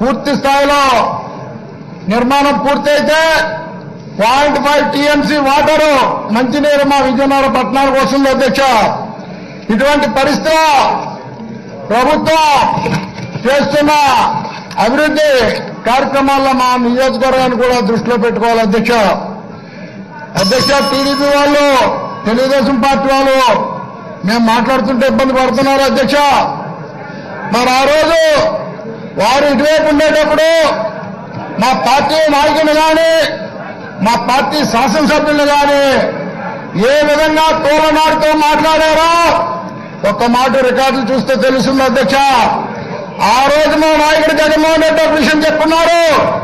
పూర్తి స్థాయిలో నిర్మాణం పూర్తయితే పాయింట్ ఫైవ్ టీఎంసీ వాటరు మంచినీరు మా విజయనగరం పట్టణానికి వస్తుంది అధ్యక్ష ఇటువంటి పరిస్థితిలో ప్రభుత్వం చేస్తున్న అభివృద్ధి కార్యక్రమాల్లో మా నియోజకవర్గాన్ని కూడా దృష్టిలో పెట్టుకోవాలి అధ్యక్ష అధ్యక్ష టీడీపీ వాళ్ళు తెలుగుదేశం పార్టీ వాళ్ళు మేము మాట్లాడుతుంటే ఇబ్బంది పడుతున్నారు అధ్యక్ష మరి ఆ రోజు వారు ఇటువైపు ఉండేటప్పుడు మా పార్టీ నాయకులు కానీ మా పార్టీ శాసనసభ్యులు కానీ ఏ విధంగా తోలనాడుతో మాట్లాడారో ఒక్క మాట రికార్డులు చూస్తే తెలుస్తుంది అధ్యక్ష ఆ రోజు మా నాయకుడు జగన్మోహన్ రెడ్డి ఒక విషయం చెప్పున్నారు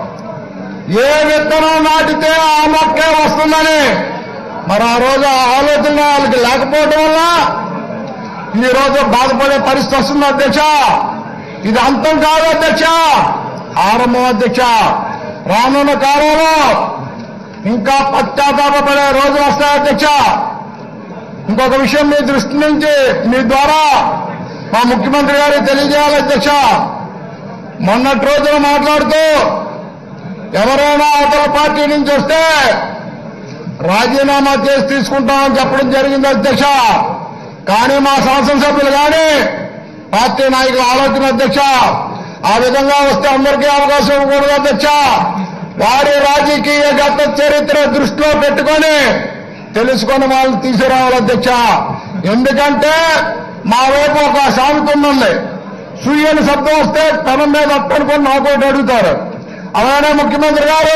ఏ విత్తనం నాటితే ఆ మొక్కే వస్తుందని మరి ఆ రోజు ఆ ఆలోచన వాళ్ళకి లేకపోవడం వల్ల ఈ రోజు బాధపడే పరిస్థితి వస్తుంది అధ్యక్ష ఇది అంతం కాదు అధ్యక్ష ఆరంభం అధ్యక్ష రానున్న కాలంలో ఇంకా పశ్చాత్తాపడే రోజులు వస్తాయి అధ్యక్ష ఇంకొక విషయం మీ దృష్టి నుంచి మీ ద్వారా మా ముఖ్యమంత్రి గారికి తెలియజేయాలి అధ్యక్ష మొన్నటి రోజున మాట్లాడుతూ ఎవరైనా అవతల పార్టీ నుంచి వస్తే రాజీనామా చేసి తీసుకుంటామని చెప్పడం జరిగింది అధ్యక్ష కానీ మా శాసనసభ్యులు కానీ పార్టీ నాయకుల ఆలోచన అధ్యక్ష ఆ విధంగా వస్తే అందరికీ అవకాశం ఇవ్వకూడదు అధ్యక్ష వారి రాజకీయ గత చరిత్ర దృష్టిలో పెట్టుకొని తెలుసుకొని వాళ్ళు తీసుకురావాలి అధ్యక్ష ఎందుకంటే మా వైపు ఒక సామెత ఉంది సూర్యుని శబ్దం వస్తే పెనం మీద అప్పనుకొని నాకోటి అడుగుతారు అలానే ముఖ్యమంత్రి గారు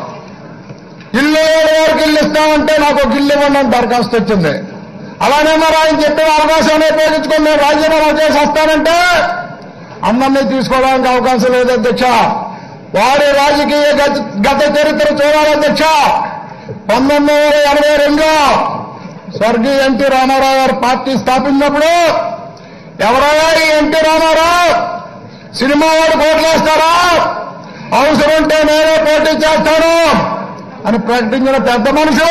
ఇల్లు లేని వారికి ఇల్లు ఇస్తామంటే నాకు ఒక ఇల్లు ఇవ్వండి అని దరఖాస్తు వచ్చింది అలానే మరి ఆయన చెప్పిన అవకాశాన్ని ఉపయోగించుకొని నేను రాజీనామా చేసి వస్తానంటే అందరినీ తీసుకోవడానికి అవకాశం లేదు అధ్యక్ష వారి రాజకీయ గత- గత చరిత్ర చూడాలి అధ్యక్ష పంతొమ్మిది వందల ఎనభై రెండులో స్వర్గీయ ఎన్టీ రామారావు గారు పార్టీ స్థాపించినప్పుడు ఎవరయ్యా ఈ ఎన్టీ రామారావు సినిమా వాడు కోట్లేస్తారా అవసరం ఉంటే నేనే పోటీ చేస్తాను అని ప్రకటించిన పెద్ద మనుషు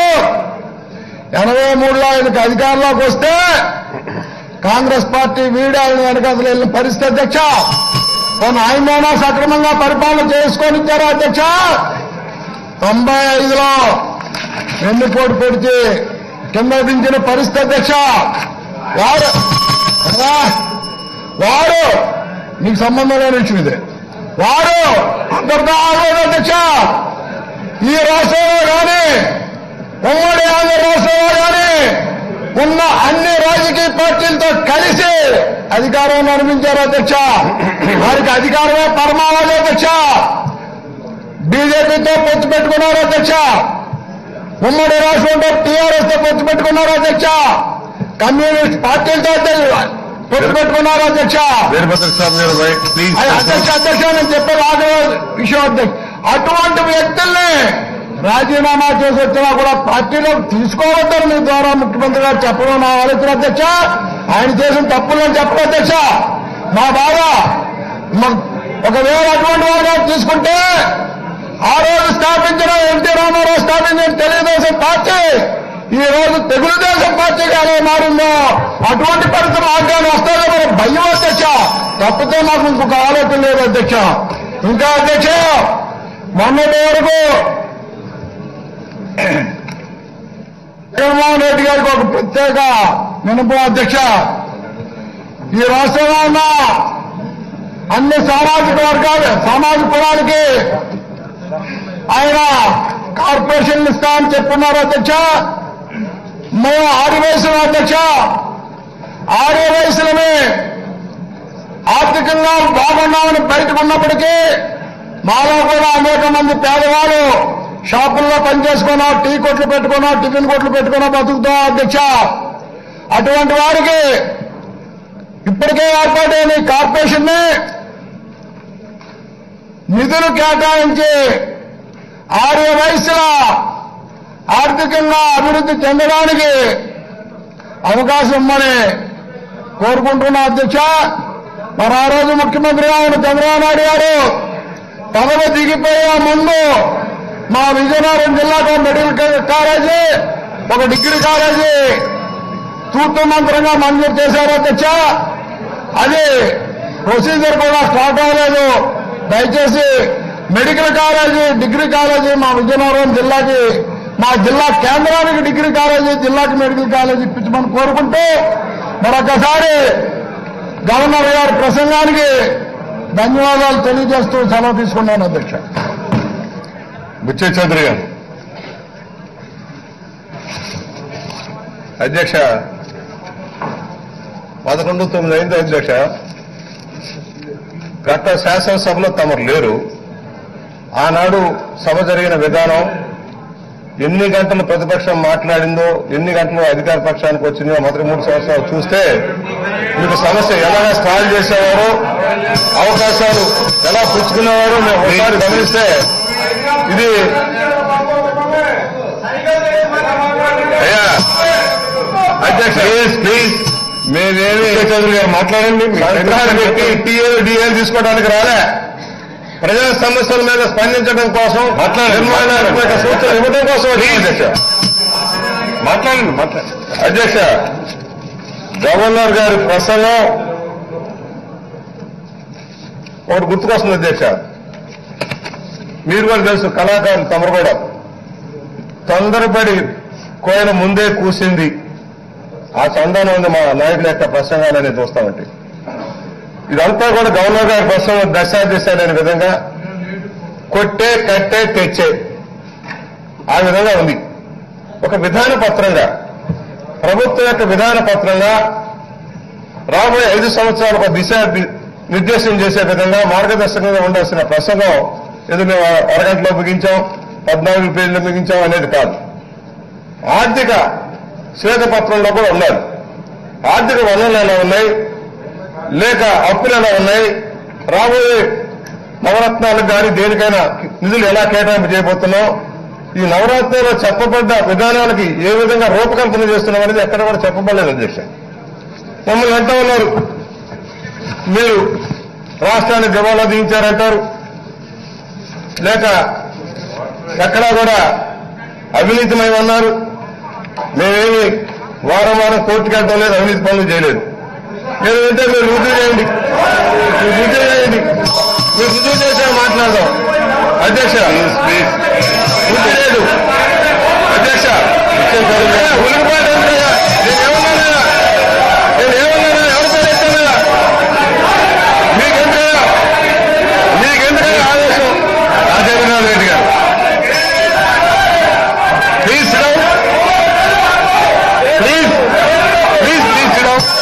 ఎనభై మూడులో ఆయనకు అధికారంలోకి వస్తే కాంగ్రెస్ పార్టీ వీడి ఆయన వెనకాతలు వెళ్ళిన పరిస్థితి అధ్యక్ష కొన్ని ఆయనైనా సక్రమంగా పరిపాలన చేసుకొని ఇచ్చారు అధ్యక్ష తొంభై ఐదులో వెన్నుపోటు పొడిచి కింద దించిన పరిస్థితి అధ్యక్ష వారు రా, వారు నీకు సంబంధం లేని విషయం ఇది వారు అందరితో ఆగలేదు అధ్యక్ష ఈ రాష్ట్రంలో కానీ ఉమ్మడి ఆంధ్ర రాష్ట్రంలో కానీ ఉన్న అన్ని రాజకీయ పార్టీలతో కలిసి అధికారం నిర్మించారు అధ్యక్ష వారికి అధికారమే పరమావధి అధ్యక్ష బీజేపీతో పొత్తు పెట్టుకున్నారు అధ్యక్ష ఉమ్మడి రాష్ట్రంలో టీఆర్ఎస్ తో పొత్తు పెట్టుకున్నారు అధ్యక్ష కమ్యూనిస్ట్ పార్టీలతో అధ్యక్ష పొత్తు పెట్టుకున్నారు అధ్యక్ష వీరభద్ర స్వామి గారు రైట్ ప్లీజ్ అది అధ్యక్ష అధ్యక్ష నేను చెప్పేది ఆగ్రహ విషయం అధ్యక్ష అటువంటి వ్యక్తుల్ని రాజీనామా చేసి వచ్చినా కూడా పార్టీలో తీసుకోవద్దని మీ ద్వారా ముఖ్యమంత్రి గారు చెప్పడం నా ఆలోచన అధ్యక్ష ఆయన చేసిన తప్పులను చెప్పడం అధ్యక్ష మా బాధ మ- ఒకవేళ అటువంటి వాళ్ళు తీసుకుంటే ఆ రోజు స్థాపించిన ఎన్టీ రామారావు స్థాపించిన తెలుగుదేశం పార్టీ ఈ రోజు తెలుగుదేశం పార్టీగా ఎలా మారిందో అటువంటి పరిస్థితి మార్గాన్ని వస్తుందో మరి భయం అధ్యక్ష తప్పితే మాకు ఇంకొక ఆలోచన లేదు అధ్యక్ష ఇంకా అధ్యక్ష మొన్నటి వరకు జగన్మోహన్ రెడ్డి గారికి ఒక ప్రత్యేక వినపం అధ్యక్ష ఈ రాష్ట్రంలో ఉన్న అన్ని సామాజిక వర్గాలు సామాజిక కులాలకి ఆయన కార్పొరేషన్లు ఇస్తామని చెప్పున్నారు అధ్యక్ష మేము ఆరు వయసుల అధ్యక్ష ఆరు వయసులమే ఆర్థికంగా బాగున్నామని బయటకు ఉన్నప్పటికీ మాలో కూడా అనేక మంది పేదవాళ్ళు షాపుల్లో పనిచేసుకున్నా టీ కొట్లు పెట్టుకున్నా టిఫిన్ కొట్లు పెట్టుకున్నా బతుకుతాం అధ్యక్ష అటువంటి వారికి ఇప్పటికే ఏర్పాటైన ఈ కార్పొరేషన్ నిధులు కేటాయించి ఆరు వయసుల ఆర్థికంగా అభివృద్ధి చెందడానికి అవకాశం ఇమ్మని కోరుకుంటున్నా అధ్యక్ష మరి ఆ రోజు ముఖ్యమంత్రిగా ఉన్న చంద్రబాబు నాయుడు గారు పదవి దిగిపోయే ముందు మా విజయనగరం జిల్లాకు మెడికల్ కాలేజీ ఒక డిగ్రీ కాలేజీ తూర్పు మంత్రంగా మంజూరు చేశారు అధ్యక్ష అది ప్రొసీజర్ కూడా స్టార్ట్ అవ్వలేదు దయచేసి మెడికల్ కాలేజీ డిగ్రీ కాలేజీ మా విజయనగరం జిల్లాకి మా జిల్లా కేంద్రానికి డిగ్రీ కాలేజీ జిల్లాకి మెడికల్ కాలేజీ ఇప్పించమని కోరుకుంటూ మరొకసారి గవర్నర్ గారి ప్రసంగానికి ధన్యవాదాలు తెలియజేస్తూ సెలవు తీసుకున్నాను అధ్యక్ష బుచ్చే చౌదరి గారు అధ్యక్ష పదకొండు తొమ్మిది అయింది అధ్యక్ష గత శాసనసభలో తమరు లేరు ఆనాడు సభ జరిగిన విధానం ఎన్ని గంటలు ప్రతిపక్షం మాట్లాడిందో ఎన్ని గంటలు అధికార పక్షానికి వచ్చిందో మొదటి మూడు సంవత్సరాలు చూస్తే మీకు సమస్య ఎలా స్టార్ట్ చేసేవారో అవకాశాలు ఎలా పుచ్చుకునేవారో మేము ఒకసారి గమనిస్తే ఇది అయ్యా అధ్యక్ష ప్లీజ్ ప్లీజ్ మేమేమి చౌదరి గారు మాట్లాడండి పెట్టి టీఏలు డిఏలు తీసుకోవడానికి రాలే ప్రజా సమస్యల మీద స్పందించడం కోసం నిర్మాణాత్మక సూచనలు ఇవ్వడం కోసం వచ్చాం అధ్యక్ష మాట్లాడండి మాట్లాడండి అధ్యక్ష గవర్నర్ గారి ప్రసంగం ఒకటి గుర్తుకొస్తుంది అధ్యక్ష మీరు కూడా తెలుసు కళాకారులు తమరు కూడా తొందరపడి కోయల ముందే కూసింది ఆ చందనం ఉంది మా నాయకుల యొక్క ప్రసంగాలని చూస్తామంటే ఇదంతా కూడా గవర్నర్ గారి ప్రసంగం దశ దిశ లేని విధంగా కొట్టే కట్టే తెచ్చే ఆ విధంగా ఉంది ఒక విధాన పత్రంగా ప్రభుత్వం యొక్క విధాన పత్రంగా రాబోయే ఐదు సంవత్సరాలు ఒక దిశ ది- నిర్దేశం చేసే విధంగా మార్గదర్శకంగా ఉండాల్సిన ప్రసంగం ఏదో మేము అరగంటలో ముగించాం పద్నాలుగు పేజీలు ముగించాం అనేది కాదు ఆర్థిక శ్వేతపత్రంలో కూడా ఉండాలి ఆర్థిక వనరులు ఎలా ఉన్నాయి లేక అప్పులు ఎలా ఉన్నాయి రాబోయే నవరత్నాలకు కానీ దేనికైనా నిధులు ఎలా కేటాయింపు చేయబోతున్నాం ఈ నవరత్నాల్లో చెప్పబడ్డ విధానాలకి ఏ విధంగా రూపకల్పన చేస్తున్నాం అనేది ఎక్కడ కూడా చెప్పబడలేదు అధ్యక్ష మమ్మల్ని అంటా ఉన్నారు మీరు రాష్ట్రాన్ని దివాలా దించారంటారు లేక ఎక్కడా కూడా అవినీతిమయమన్నారు మేమేమి వారం వారం కోర్టుకి వెళ్ళడం లేదు అవినీతి పనులు చేయలేదు మీరు ఉంటే మీరు రుజువు చేయండి మీరు రుజువు చేయండి మీరు రుజువు చేసే మాట్లాడదాం అధ్యక్ష రుజువు లేదు అధ్యక్ష ఉలిపాటు ఉంటుందా నేను ఏమన్నానా నేను ఏమన్నానా ఎవరి పేరు ఎత్తానా మీకెందుకన్నా మీకెందుకన్నా ఆదేశం రాజేంద్రనాథ్ రెడ్డి గారు ప్లీజ్ ప్లీజ్ ప్లీజ్ ప్లీజ్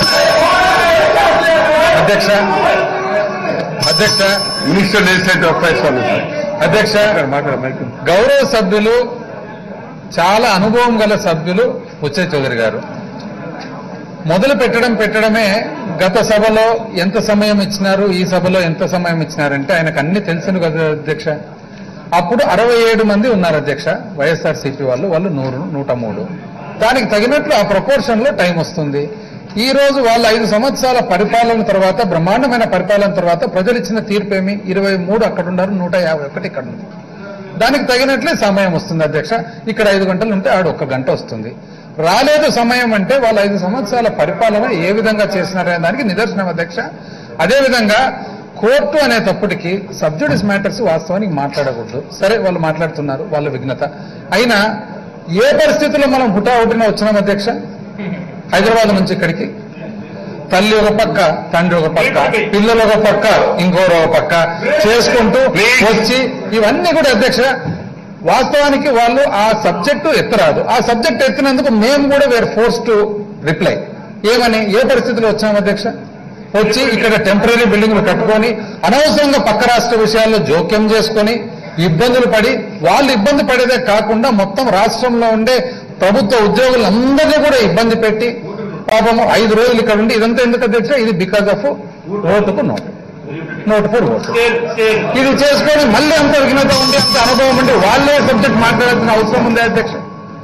అధ్యక్ష అధ్యక్ష మినిస్టర్ లెజిస్లేటివ్ అఫైర్స్ అధ్యక్ష మాట్లాడ గౌరవ సభ్యులు చాలా అనుభవం గల సభ్యులు ఉచ్చయ్య చౌదరి గారు మొదలు పెట్టడం పెట్టడమే గత సభలో ఎంత సమయం ఇచ్చినారు ఈ సభలో ఎంత సమయం ఇచ్చినారంటే ఆయనకు అన్ని తెలుసును కదా అధ్యక్ష అప్పుడు అరవై ఏడు మంది ఉన్నారు అధ్యక్ష వైఎస్ఆర్ సిపి వాళ్ళు వాళ్ళు నూరు నూట మూడు దానికి తగినట్లు ఆ ప్రపోర్షన్ లో టైం వస్తుంది ఈ రోజు వాళ్ళ ఐదు సంవత్సరాల పరిపాలన తర్వాత బ్రహ్మాండమైన పరిపాలన తర్వాత ప్రజలు ఇచ్చిన తీర్పు ఏమి ఇరవై మూడు అక్కడ ఉన్నారు నూట యాభై ఒకటి ఇక్కడ ఉంది దానికి తగినట్లే సమయం వస్తుంది అధ్యక్ష ఇక్కడ ఐదు గంటలు ఉంటే ఆడ ఒక్క గంట వస్తుంది రాలేదు సమయం అంటే వాళ్ళ ఐదు సంవత్సరాల పరిపాలన ఏ విధంగా చేసినారనే దానికి నిదర్శనం అధ్యక్ష అదేవిధంగా కోర్టు అనే తప్పటికి సబ్జుడిస్ మ్యాటర్స్ వాస్తవానికి మాట్లాడకూడదు సరే వాళ్ళు మాట్లాడుతున్నారు వాళ్ళ విఘ్నత అయినా ఏ పరిస్థితుల్లో మనం హుటాహుటిన వచ్చినాం అధ్యక్ష హైదరాబాద్ నుంచి ఇక్కడికి తల్లి ఒక పక్క తండ్రి ఒక పక్క పిల్లలు ఒక పక్క ఇంకోరు ఒక పక్క చేసుకుంటూ వచ్చి ఇవన్నీ కూడా అధ్యక్ష వాస్తవానికి వాళ్ళు ఆ సబ్జెక్టు ఎత్తరాదు ఆ సబ్జెక్ట్ ఎత్తినందుకు మేము కూడా వేర్ ఫోర్స్ టు రిప్లై ఏమని ఏ పరిస్థితిలో వచ్చాము అధ్యక్ష వచ్చి ఇక్కడ టెంపరీ బిల్డింగ్లు కట్టుకొని అనవసరంగా పక్క రాష్ట్ర విషయాల్లో జోక్యం చేసుకొని ఇబ్బందులు పడి వాళ్ళు ఇబ్బంది పడేదే కాకుండా మొత్తం రాష్ట్రంలో ఉండే ప్రభుత్వ ఉద్యోగులందరినీ కూడా ఇబ్బంది పెట్టి పాపము ఐదు రోజులు ఇక్కడ ఉండి ఇదంతా ఎందుకు అధ్యక్ష ఇది బికాజ్ ఆఫ్ ఓటుకు నోటు నోటు ఫర్ ఓటు ఇది చేసుకొని మళ్ళీ అంత విఘ్నత ఉండి అంత అనుభవం ఉండి వాళ్ళే సబ్జెక్ట్ మాట్లాడాల్సిన అవసరం ఉంది అధ్యక్ష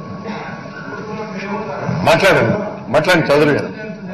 మాట్లాడండి మాట్లాడండి చౌదరి గారు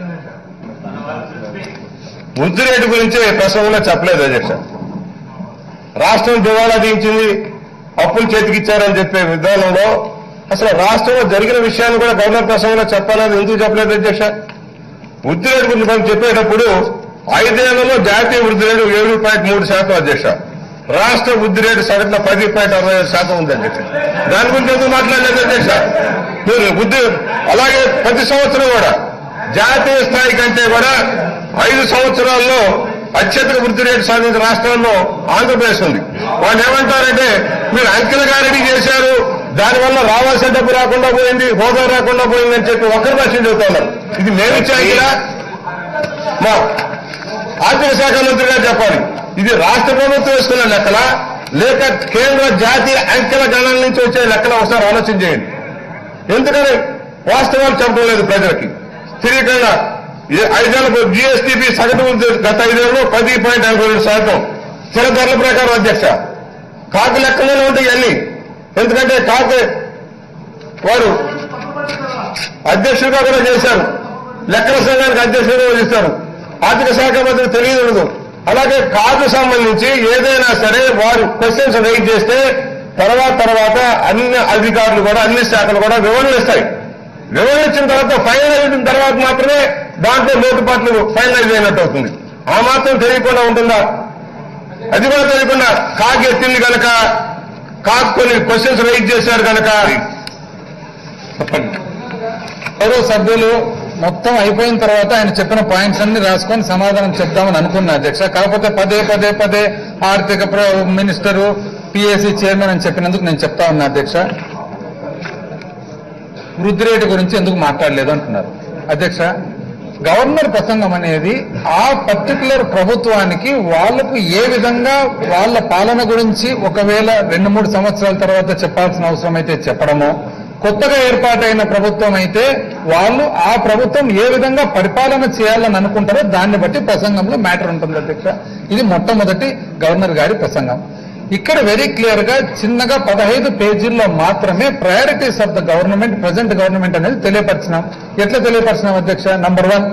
వృద్ధి రేటు గురించి ప్రసంగంలో చెప్పలేదు అధ్యక్ష రాష్ట్రం దివాళా దించింది అప్పులు చేతికిచ్చారని చెప్పే విధానంలో అసలు రాష్ట్రంలో జరిగిన విషయాన్ని కూడా గవర్నర్ ప్రసంగంలో చెప్పాలని ఎందుకు చెప్పలేదు అధ్యక్ష వృద్ధి రేటు గురించి మనం చెప్పేటప్పుడు ఐదేళ్లలో జాతీయ వృద్ధి రేటు ఏడు పాయింట్ మూడు శాతం అధ్యక్ష రాష్ట్ర వృద్ధి రేటు సగటున పది పాయింట్ అరవై ఐదు శాతం ఉంది అధ్యక్ష దాని గురించి ఎందుకు మాట్లాడలేదు అధ్యక్ష మీరు వృద్ధి అలాగే ప్రతి సంవత్సరం కూడా జాతీయ స్థాయి కంటే కూడా ఐదు సంవత్సరాల్లో అత్యధిక వృద్ధి రేటు సాధించిన రాష్ట్రాల్లో ఆంధ్రప్రదేశ్ ఉంది వాళ్ళు ఏమంటారంటే మీరు అంకెల గారిడి చేశారు దానివల్ల రావాల్సిన డబ్బు రాకుండా పోయింది హోదా రాకుండా పోయింది అని చెప్పి ఒక్కరి భాష చెబుతున్నారు ఇది మేము ఇచ్చే అంకెలా మా ఆర్థిక శాఖ మంత్రి గారు చెప్పాలి ఇది రాష్ట్ర ప్రభుత్వం వేసుకున్న లెక్కల లేక కేంద్ర జాతీయ అంకెల గణన నుంచి వచ్చే లెక్కల ఒకసారి ఆలోచన చేయండి ఎందుకని వాస్తవాలు చెప్పడం లేదు ప్రజలకి స్థిరీకరణ ఏ- ఐదేళ్లకు జీఎస్టీపీ సగటు వృద్ధి గత ఐదేళ్లలో పది పాయింట్ ఎనభై రెండు శాతం స్థిర ధరల ప్రకారం అధ్యక్ష కాకు లెక్కలోనే ఉంటాయి అన్ని ఎందుకంటే కాకు వారు అధ్యక్షుడిగా కూడా చేశారు లెక్కల సంఘానికి అధ్యక్షుడిగా చేశారు ఆర్థిక శాఖ మంత్రి తెలియదు అలాగే కార్డు సంబంధించి ఏదైనా సరే వారు క్వశ్చన్స్ రైజ్ చేస్తే తర్వాత తర్వాత అన్ని అధికారులు కూడా అన్ని శాఖలు కూడా వివరణ ఇస్తాయి వివరణ ఇచ్చిన తర్వాత ఫైనల్ అయిన తర్వాత మాత్రమే దాంట్లో లోటుపాట్లు ఫైనలైజ్ అయినట్టు అవుతుంది ఆ మాత్రం తెలియకుండా ఉంటుందా అది కూడా తెలియకుండా కాకి ఎత్తింది కనుక కాకు కొన్ని క్వశ్చన్స్ రైజ్ చేశారు కనుక చెప్పండి గౌరవ సభ్యులు మొత్తం అయిపోయిన తర్వాత ఆయన చెప్పిన పాయింట్స్ అన్ని రాసుకొని సమాధానం చెప్దామని అనుకున్నా అధ్యక్ష కాకపోతే పదే పదే పదే ఆర్థిక ప్ర- మినిస్టరు పిఎస్సి చైర్మన్ అని చెప్పినందుకు నేను చెప్తా ఉన్నా అధ్యక్ష వృద్ధి రేటు గురించి ఎందుకు మాట్లాడలేదు అంటున్నారు అధ్యక్ష గవర్నర్ ప్రసంగం అనేది ఆ పర్టికులర్ ప్రభుత్వానికి వాళ్లకు ఏ విధంగా వాళ్ళ పాలన గురించి ఒకవేళ రెండు మూడు సంవత్సరాల తర్వాత చెప్పాల్సిన అవసరం అయితే చెప్పడమో కొత్తగా ఏర్పాటైన ప్రభుత్వం అయితే వాళ్ళు ఆ ప్రభుత్వం ఏ విధంగా పరిపాలన చేయాలని అనుకుంటారో దాన్ని బట్టి ప్రసంగంలో మ్యాటర్ ఉంటుంది అధ్యక్ష ఇది మొట్టమొదటి గవర్నర్ గారి ప్రసంగం ఇక్కడ వెరీ క్లియర్ గా చిన్నగా పదహైదు పేజీల్లో మాత్రమే priorities of the government present government అనేది తెలియపరిచినాం ఎట్లా తెలియపరిచినాం అధ్యక్ష నంబర్ వన్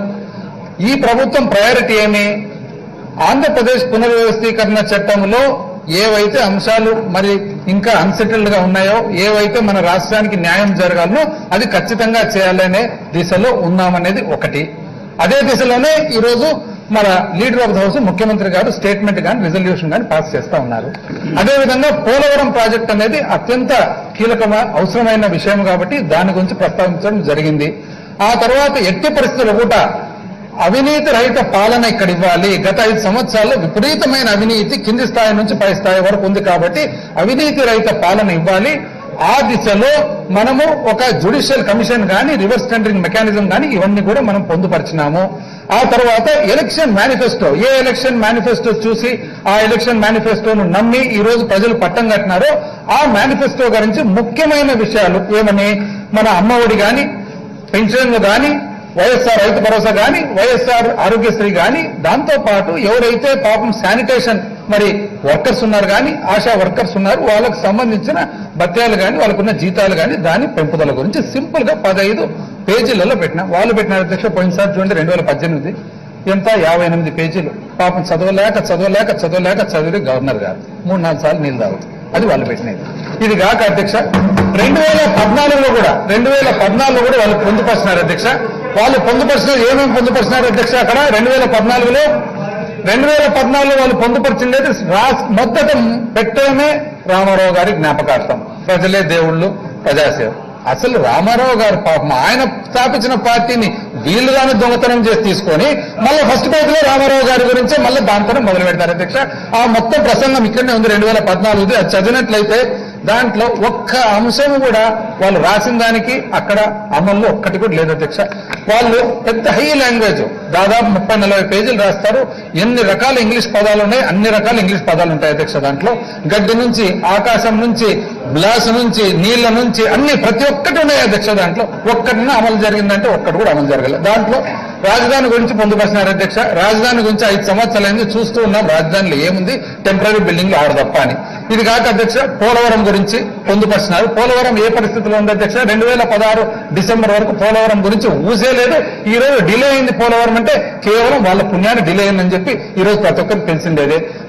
ఈ ప్రభుత్వం ప్రయారిటీ ఏమి ఆంధ్రప్రదేశ్ పునర్వ్యవస్థీకరణ చట్టంలో ఏవైతే అంశాలు మరి ఇంకా అన్సెటిల్డ్ గా ఉన్నాయో ఏవైతే మన రాష్ట్రానికి న్యాయం జరగాలనో అది ఖచ్చితంగా చేయాలనే దిశలో ఉన్నామనేది ఒకటి అదే దిశలోనే ఈరోజు మన లీడర్ ఆఫ్ ద హౌస్ ముఖ్యమంత్రి గారు స్టేట్మెంట్ కానీ రిజల్యూషన్ కానీ పాస్ చేస్తా ఉన్నారు అదేవిధంగా పోలవరం ప్రాజెక్ట్ అనేది అత్యంత కీలకమైన అవసరమైన విషయం కాబట్టి దాని గురించి ప్రస్తావించడం జరిగింది ఆ తర్వాత ఎట్టి పరిస్థితుల్లో కూడా అవినీతి రహిత పాలన ఇక్కడ ఇవ్వాలి గత ఐదు సంవత్సరాల్లో విపరీతమైన అవినీతి కింది స్థాయి నుంచి పై స్థాయి వరకు ఉంది కాబట్టి అవినీతి రహిత పాలన ఇవ్వాలి ఆ దిశలో మనము ఒక జుడిషియల్ కమిషన్ కానీ రివర్స్ టెండరింగ్ మెకానిజం కానీ ఇవన్నీ కూడా మనం పొందుపరిచినాము ఆ తర్వాత ఎలక్షన్ మేనిఫెస్టో ఏ ఎలక్షన్ మేనిఫెస్టో చూసి ఆ ఎలక్షన్ మేనిఫెస్టోను నమ్మి ఈ రోజు ప్రజలు పట్టం కట్టినారో ఆ మేనిఫెస్టో గురించి ముఖ్యమైన విషయాలు ఏమని మన అమ్మఒడి కానీ పెన్షన్లు కానీ వైఎస్ఆర్ రైతు భరోసా కానీ వైఎస్ఆర్ ఆరోగ్యశ్రీ కానీ దాంతో పాటు ఎవరైతే పాపం శానిటేషన్ మరి వర్కర్స్ ఉన్నారు కానీ ఆశా వర్కర్స్ ఉన్నారు వాళ్ళకు సంబంధించిన భత్యాలు కానీ వాళ్ళకున్న జీతాలు కానీ దాని పెంపుదల గురించి సింపుల్ గా పదహైదు పేజీలలో పెట్టిన వాళ్ళు పెట్టిన అధ్యక్ష పోయినసారి చూడండి రెండు వేల పద్దెనిమిది ఎంత యాభై ఎనిమిది పేజీలు పాపం చదవలేక చదవలేక చదవలేక చదివి గవర్నర్ గారు మూడు నాలుగు సార్లు నీళ్ళు తాగుతారు అది వాళ్ళు పెట్టినది ఇది కాక అధ్యక్ష రెండు వేల పద్నాలుగులో కూడా రెండు వేల పద్నాలుగులో కూడా వాళ్ళు పొందుపరిచినారు అధ్యక్ష వాళ్ళు పొందుపరిచినారు ఏమేమి పొందుపరిచినారు అధ్యక్ష అక్కడ రెండు వేల పద్నాలుగులో రెండు వేల పద్నాలుగులో వాళ్ళు పొందుపరిచింది రాస్ మొదట పెట్టడమే రామారావు గారి జ్ఞాపకార్థం ప్రజలే దేవుళ్ళు ప్రజాసేవ అసలు రామారావు గారు పాపం ఆయన స్థాపించిన పార్టీని వీళ్ళుగానే దొంగతనం చేసి తీసుకొని మళ్ళీ ఫస్ట్ పేజ్ లో రామారావు గారి గురించే మళ్ళీ దాంతోనే మొదలు పెడతారు అధ్యక్ష ఆ మొత్తం ప్రసంగం ఇక్కడనే ఉంది రెండు వేల పద్నాలుగుది అది చదివినట్లయితే దాంట్లో ఒక్క అంశం కూడా వాళ్ళు రాసిన దానికి అక్కడ అమల్లో ఒక్కటి కూడా లేదు అధ్యక్ష వాళ్ళు పెద్ద హై లాంగ్వేజ్ దాదాపు ముప్పై నలభై పేజీలు రాస్తారు ఎన్ని రకాల ఇంగ్లీష్ పదాలు ఉన్నాయి అన్ని రకాల ఇంగ్లీష్ పదాలు ఉంటాయి అధ్యక్ష దాంట్లో గడ్డి నుంచి ఆకాశం నుంచి గ్లాస్ నుంచి నీళ్ల నుంచి అన్ని ప్రతి ఒక్కటి ఉన్నాయి అధ్యక్ష దాంట్లో ఒక్కటినా అమలు జరిగిందంటే ఒక్కటి కూడా అమలు జరగలేదు దాంట్లో రాజధాని గురించి పొందుపరిచినారు అధ్యక్ష రాజధాని గురించి ఐదు సంవత్సరాలైంది చూస్తూ ఉన్నాం రాజధానిలో ఏముంది టెంపరీ బిల్డింగ్లు ఆరు తప్ప అని ఇది కాక అధ్యక్ష పోలవరం గురించి పొందుపరిచినారు పోలవరం ఏ పరిస్థితిలో ఉంది అధ్యక్ష రెండు వేల పదహారు డిసెంబర్ వరకు పోలవరం గురించి ఊసే లేదు ఈ రోజు డిలే అయింది పోలవరం అంటే కేవలం వాళ్ళ పుణ్యాన్ని డిలే అయిందని చెప్పి ఈ రోజు ప్రతి ఒక్కరికి తెలిసిండేదే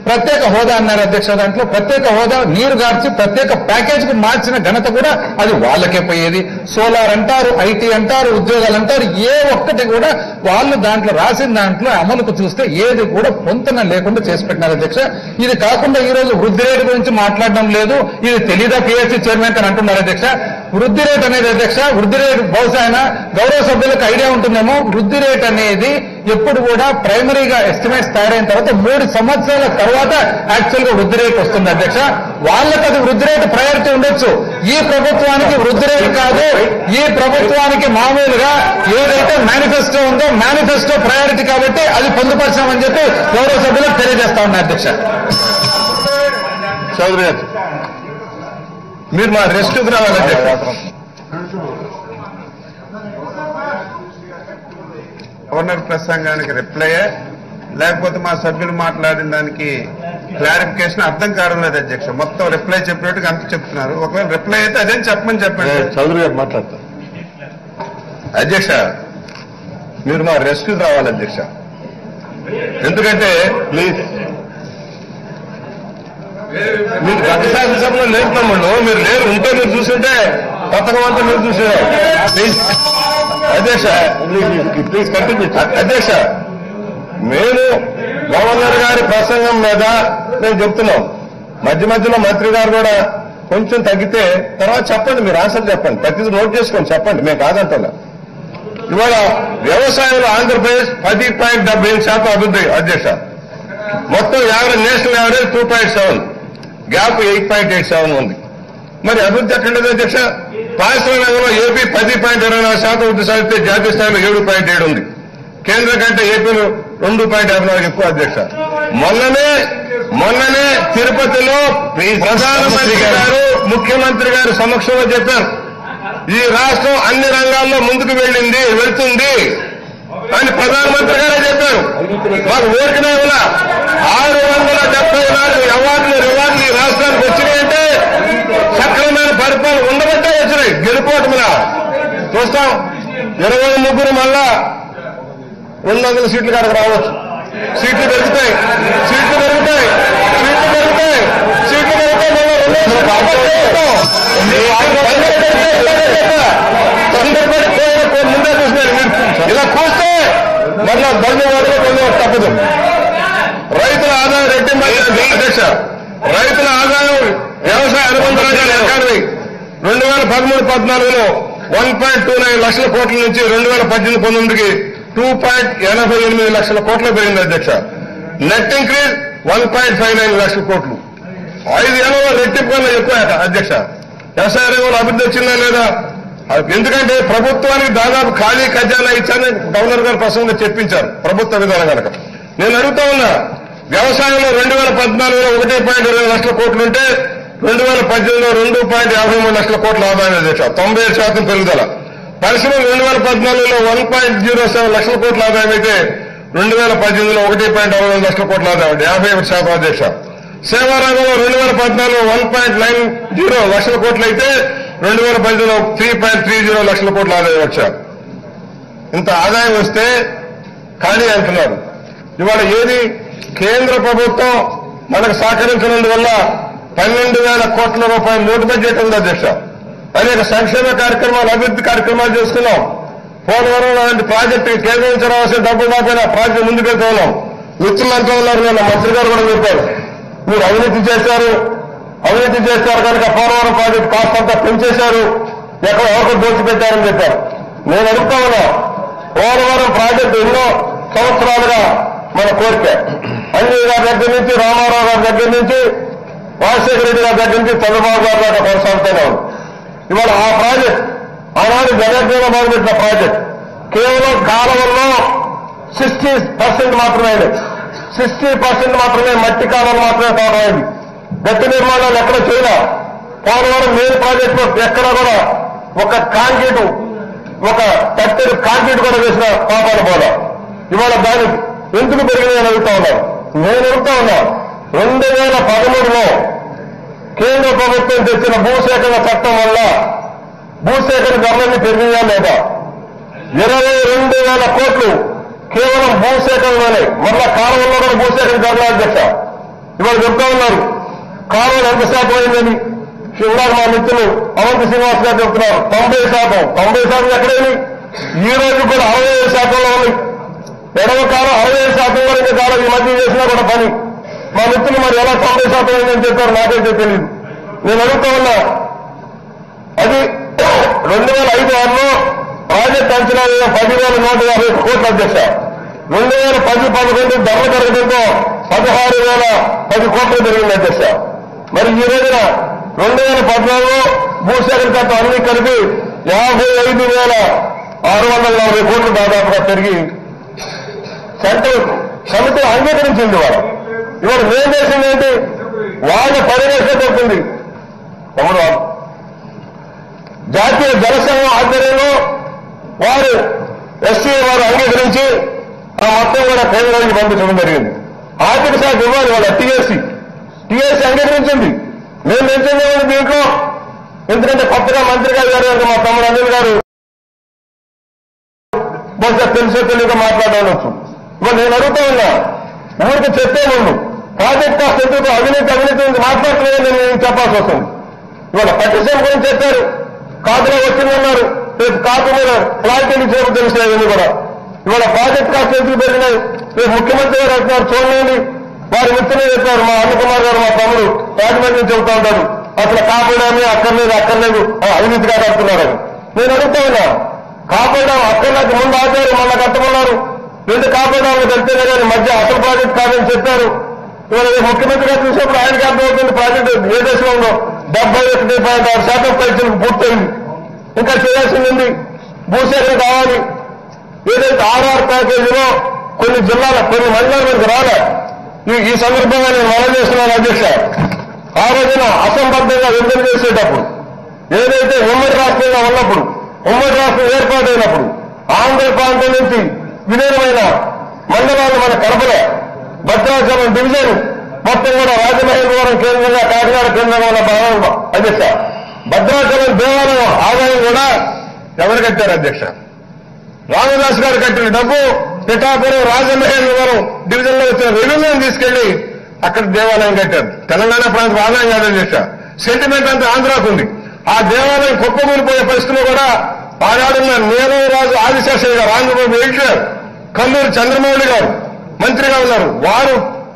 ప్రత్యేక హోదా అన్నారు అధ్యక్ష దాంట్లో ప్రత్యేక హోదా నీరు గార్చి ప్రత్యేక ప్యాకేజ్ కు మార్చిన ఘనత కూడా అది వాళ్ళకే పోయేది సోలార్ అంటారు ఐటీ అంటారు ఉద్యోగాలు అంటారు ఏ ఒక్కటి కూడా వాళ్ళు దాంట్లో రాసిన దాంట్లో అమలుకు చూస్తే ఏది కూడా పొంతన లేకుండా చేసి పెట్టినారు అధ్యక్ష ఇది కాకుండా ఈ రోజు వృద్ధి రేటు గురించి మాట్లాడడం లేదు ఇది తెలీదా పిఎస్సీ చైర్మన్ అని అంటున్నారు అధ్యక్ష వృద్ధి రేట్ అనేది అధ్యక్ష వృద్ధి రేటు బహుశా ఆయన గౌరవ సభ్యులకు ఐడియా ఉంటుందేమో వృద్ధి రేట్ అనేది ఎప్పుడు కూడా ప్రైమరీగా ఎస్టిమేట్స్ తయారైన తర్వాత మూడు సంవత్సరాల తర్వాత యాక్చువల్ గా వృద్ధి రేట్ వస్తుంది అధ్యక్ష వాళ్ళకి అది వృద్ధి రేటు ప్రయారిటీ ఉండొచ్చు ఈ ప్రభుత్వానికి వృద్ధి రేటు కాదు ఈ ప్రభుత్వానికి మామూలుగా ఏదైతే మేనిఫెస్టో ఉందో మేనిఫెస్టో ప్రయారిటీ కాబట్టి అది పొందుపరచామని చెప్పి గౌరవ సభ్యులకు తెలియజేస్తా ఉన్నా అధ్యక్ష చౌదరి గారు మీరు మా రెస్ట్కి రావాలి అధ్యక్ష గవర్నర్ ప్రసంగానికి రిప్లై లేకపోతే మా సభ్యులు మాట్లాడిన దానికి క్లారిఫికేషన్ అర్థం కావడం లేదు అధ్యక్ష మొత్తం రిప్లై చెప్పినట్టుగా అంత చెప్తున్నారు ఒకవేళ రిప్లై అయితే అదేం చెప్పమని చెప్పండి చౌదరి గారు మాట్లాడతారు అధ్యక్ష మీరు మా రెస్క్యూ రావాలి అధ్యక్ష ఎందుకంటే ప్లీజ్ మీరు గత శాసనసభలో లేరు తమ్ముళ్ళు మీరు లేరు ఉంటే మీరు చూసుంటే పథకం అంతా మీరు చూసారు ప్లీజ్ అధ్యక్ష ప్లీజ్ కంటిన్యూ అధ్యక్ష మేము గవర్నర్ గారి ప్రసంగం మీద మేము చెప్తున్నాం మధ్య మధ్యలో మంత్రి గారు కూడా కొంచెం తగ్గితే తర్వాత చెప్పండి మీరు ఆన్సర్ చెప్పండి ప్రతిదీ నోట్ చేసుకోండి చెప్పండి మేము కాదంటున్నా ఇవాళ వ్యవసాయంలో ఆంధ్రప్రదేశ్ పది పాయింట్ డెబ్బై ఎనిమిది శాతం అభివృద్ధి అధ్యక్ష మొత్తం average national average two point seven gap eight point eight seven ఉంది మరి అభివృద్ధి ఎక్కడలేదు అధ్యక్ష పారిశ్రామిక రంగంలో ఏపీ పది పాయింట్ ఇరవై నాలుగు శాతం వృద్ధి సాధిస్తే జాతీయ స్థాయిలో ఏడు పాయింట్ ఏడు ఉంది కేంద్రం కంటే ఏపీలో రెండు పాయింట్ యాభై నాలుగు ఎక్కువ అధ్యక్ష మొన్ననే మొన్ననే తిరుపతిలో ప్రధానమంత్రి గారు ముఖ్యమంత్రి గారి సమక్షంలో చెప్పారు ఈ రాష్ట్రం అన్ని రంగాల్లో ముందుకు వెళ్ళింది వెళ్తుంది అని ప్రధానమంత్రి గారే చెప్పారు మాకు ఊరికనే ఉన్న ఆరు వందల డెబ్బై నాలుగు అవార్డులు రివార్డులు ఈ రాష్ట్రానికి వచ్చినాయంటే సక్రమైన పరిపాలన ఉండబట్టే వచ్చినాయి గెలుపోవటం చూస్తాం ఇరవై ముగ్గురు మళ్ళా రెండు వందల సీట్లు కాడకు రావచ్చు సీట్లు పెరుగుతాయి సీట్లు పెరుగుతాయి సీట్లు పెరుగుతాయి సీట్లు పెరుగుతాయి మళ్ళా రెండు వందల కాపాడుకుంటాం. తొందరపడి కోయడం ముందే చూసినారు మీరు ఇలా కూస్తే మళ్ళా బంధు వాటిలో కొంచెం తప్పదు రైతుల ఆదాయం రెట్టింపు అధ్యక్ష రైతుల ఆదాయం వ్యవసాయ అనుబంధ రంగాల ఎకానమీ రెండు వేల పదమూడు పద్నాలుగులో వన్ పాయింట్ టూ నైన్ లక్షల కోట్ల నుంచి రెండు వేల పద్దెనిమిది పంతొమ్మిదికి టూ పాయింట్ ఎనభై ఎనిమిది లక్షల కోట్ల పెరిగింది అధ్యక్ష net increase one point five nine లక్షల కోట్లు ఐదు ఏళ్ళలో రెట్టింపు కన్నా ఎక్కువ అధ్యక్ష వ్యవసాయ రంగంలో అభివృద్ధి వచ్చిందా లేదా అది ఎందుకంటే ప్రభుత్వానికి దాదాపు ఖాళీ ఖజానా ఇచ్చారని గవర్నర్ గారు ప్రసంగంలో చెప్పించారు ప్రభుత్వ విధానం కనుక నేను అడుగుతా ఉన్నా వ్యవసాయంలో రెండు వేల పద్నాలుగులో ఒకటి పాయింట్ ఇరవై లక్షల కోట్లు ఉంటే రెండు వేల పద్దెనిమిదిలో రెండు పాయింట్ యాభై మూడు లక్షల కోట్ల ఆదాయం అధ్యక్ష తొంభై ఏడు శాతం పెరుగుదల పరిశ్రమలు రెండు వేల పద్నాలుగులో వన్ పాయింట్ జీరో సెవెన్ లక్షల కోట్ల ఆదాయం అయితే రెండు వేల పద్దెనిమిదిలో ఒకటి పాయింట్ అరవై రెండు లక్షల కోట్ల ఆదాయం యాభై ఒకటి శాతం అధ్యక్ష సేవా రంగంలో రెండు వేల పద్నాలుగులో వన్ పాయింట్ నైన్ జీరో లక్షల కోట్లు అయితే రెండు వేల పద్దెనిమిదిలో త్రీ పాయింట్ త్రీ జీరో లక్షల కోట్ల ఆదాయం వచ్చారు ఇంత ఆదాయం వస్తే ఖాళీ అంటున్నారు ఇవాళ ఏది కేంద్ర ప్రభుత్వం మనకు సహకరించినందువల్ల పన్నెండు వేల కోట్ల రూపాయల నోటు బడ్జెట్ ఉంది అధ్యక్ష అనేక సంక్షేమ కార్యక్రమాలు అభివృద్ధి కార్యక్రమాలు చేసుకున్నాం పోలవరం లాంటి ప్రాజెక్టు కేంద్రం నుంచి రావాల్సిన డబ్బు మాపైన ప్రాజెక్టు ముందుకెళ్తా ఉన్నాం మిత్రులంతా ఉన్నారు నిన్న మంత్రి గారు కూడా చెప్పారు మీరు అవినీతి చేశారు అవినీతి చేశారు కనుక పోలవరం ప్రాజెక్టు కాస్త అంతా పెంచేశారు ఎక్కడ ఎవరికి దోచిపెట్టారని చెప్పారు నేను అడుగుతా ఉన్నా పోలవరం ప్రాజెక్టు ఎన్నో సంవత్సరాలుగా మన కోరిక అంజయ్ గారి దగ్గర నుంచి రామారావు గారి దగ్గర నుంచి రాజశేఖర రెడ్డి గారి దగ్గర నుంచి చంద్రబాబు గారి దాకా కొనసాగుతూనే ఉంది ఇవాళ ఆ ప్రాజెక్ట్ ఆనాడు జగన్మోహన్ మొదలుపెట్టిన ప్రాజెక్ట్ కేవలం కాలువల్లో సిక్స్టీ పర్సెంట్ మాత్రమే సిక్స్టీ పర్సెంట్ మాత్రమే మట్టి కాలువలు మాత్రమే తోడమైంది గట్టి నిర్మాణాలు ఎక్కడ చేయలే పోలవరం మెయిన్ ప్రాజెక్ట్ లో ఎక్కడ కూడా ఒక కాంక్రీటు ఒక కట్టెడు కాంక్రీట్ కూడా వేసిన పాపాలు పోదా ఇవాళ దాని ఎందుకు పెరిగినాయని అడుగుతా ఉన్నారు నేను అడుగుతా ఉన్నా రెండు వేల పదమూడులో కేంద్ర ప్రభుత్వం తెచ్చిన భూసేకరణ చట్టం వల్ల భూసేకరణ ధరలన్నీ పెరిగినాయా లేదా ఇరవై రెండు వేల కోట్లు కేవలం భూసేకరణలోనే మళ్ళా కాలంలో కూడా భూసేకరణ ధరలు అధ్యక్ష ఇవాళ చెప్తా ఉన్నారు కాలువలు ఎంత శాతం అయిందని ఇందాక మా మిత్రులు అవంతి శ్రీనివాస్ గారు చెప్తున్నారు తొంభై శాతం తొంభై శాతం ఎక్కడైంది ఈ రోజు కూడా అరవై ఐదు శాతంలో ఉంది ఎడవ కాలం అరవై ఐదు శాతం వరకు కాలం ఈ మధ్య చేసినా కూడా పని మా మిత్రులు మరి ఎలా తొంభై శాతం అయిందని చెప్పారు నాకైతే తెలియదు నేను అడుగుతా ఉన్నా అది రెండు వేల ఐదు ఆరులో ప్రాజెక్ట్ అంచనా వ్యయం పదివేల నూట యాభై ఒక్క కోట్ల అధ్యక్ష రెండు వేల పది పదకొండు ధరలు పెరగడంతో పదహారు వేల పది కోట్లు పెరిగింది అధ్యక్ష మరి ఈ రోజున రెండు వేల పద్నాలుగులో భూసేకరణ చట్టం అన్ని కలిపి యాభై ఐదు వేల ఆరు వందల నలభై కోట్లు దాదాపుగా పెరిగి సెంట్రల్ సమితి అంగీకరించింది వారు ఇవాళ మేం చేసింది ఏంటి వాళ్ళ పర్యవేక్షణ పడుతుంది తమ్ముడు జాతీయ జనసంఘం ఆధ్వర్యంలో వారు ఎస్సీ వారు అంగీకరించి ఆ మొత్తం కూడా కేంద్రానికి పంపించడం జరిగింది ఆర్థిక శాఖ ఇవ్వాలి వాళ్ళ టీఎస్సీ టీఎస్సీ అంగీకరించింది మేము పెంచింది దీంట్లో ఎందుకంటే కొత్తగా మంత్రి గారు గారు కనుక మా తమ్ముడు అనిల్ గారు బహుశా తెలిసో తెలియక మాట్లాడవచ్చు ఇప్పుడు నేను అడుగుతా ఉన్నా ఊరికి చెప్పే ముందు ప్రాజెక్ట్ కాస్ట్ ఎందుకు అవినీతి అవినీతి గురించి మాట్లాడుతున్నాయని నేను చెప్పాల్సి వస్తుంది ఇవాళ పట్టిసీమ గురించి చెప్పారు కాదులో వచ్చిందన్నారు రేపు కాదు మీద క్లారిటీ ఇచ్చేప్పుడు తెలిసినాయి ఇవన్నీ కూడా ఇవాళ ప్రాజెక్ట్ కాస్ట్ ఎందుకు పెరిగినాయి రేపు ముఖ్యమంత్రి గారు అంటున్నారు చూడండి వారి మిత్రులే చెప్పారు మా అన్న కుమార్ గారు మా తమ్ముడు రాజమండ్రి నుంచి చెబుతా ఉంటారు అసలు కాపాడాన్ని అక్కర్లేదు అక్కర్లేదు ఆ, అవినీతి గారు అంటున్నారు నేను అడుగుతా ఉన్నా కాపాడడం అక్కర్లేదు ముందు ఆచారు మళ్ళా కట్టమన్నారు రెండు కాపాడాలను కడితేనే కానీ మధ్య అసలు ప్రాజెక్ట్ కాదని చెప్పారు ఇవాళ రేపు ముఖ్యమంత్రి గారు చూసినప్పుడు ఆయనకి అర్థమవుతుంది ప్రాజెక్ట్ ఏ దశలో ఉందో డెబ్బై ఒకటి పాయింట్ ఆరు శాతం పరీక్షలకు పూర్తయింది ఇంకా చేయాల్సింది ఉంది భూసేకరణ కావాలి ఏదైతే ఆర్ఆర్ ప్యాకేజీలో కొన్ని జిల్లాల కొన్ని మండలాల మీదకి రాలే ఈ ఈ సందర్భంగా నేను మనం చేస్తున్నాను అధ్యక్ష ఆ రోజున అసంబద్ధంగా విడుదల చేసేటప్పుడు ఏదైతే ఉమ్మడి రాష్ట్రంగా ఉన్నప్పుడు ఉమ్మడి రాష్ట్రం ఏర్పాటైనప్పుడు ఆంధ్ర ప్రాంతం నుంచి విలీనమైన మండలాలు మన కడపలే భద్రాచలం డివిజన్ మొత్తం కూడా రాజమహేంద్రవరం కేంద్రంగా కాకినాడ కేంద్రంగా ఉన్న భాగం అధ్యక్ష భద్రాచలం దేవాలయం ఆదాయం కూడా ఎవరు కట్టారు అధ్యక్ష రామదాస్ గారు కట్టిన డబ్బు పిఠాపురం రాజమహేంద్రవరం డివిజన్ లో వచ్చిన రెవెన్యూని తీసుకెళ్లి అక్కడ దేవాలయం కట్టారు తెలంగాణ ప్రాంతం ఆదాయం కాదు అధ్యక్ష సెంటిమెంట్ అంతా ఆంధ్రాకు ఉంది ఆ దేవాలయం కుప్పకూలిపోయే పరిస్థితిలో కూడా ఆనాడున్న నీలరాజు ఆదిశేషయ్య గారు ఆంధ్రప్రదేశ్ ఎడిటర్ కల్లూరు చంద్రమౌళి గారు మంత్రిగా ఉన్నారు వారు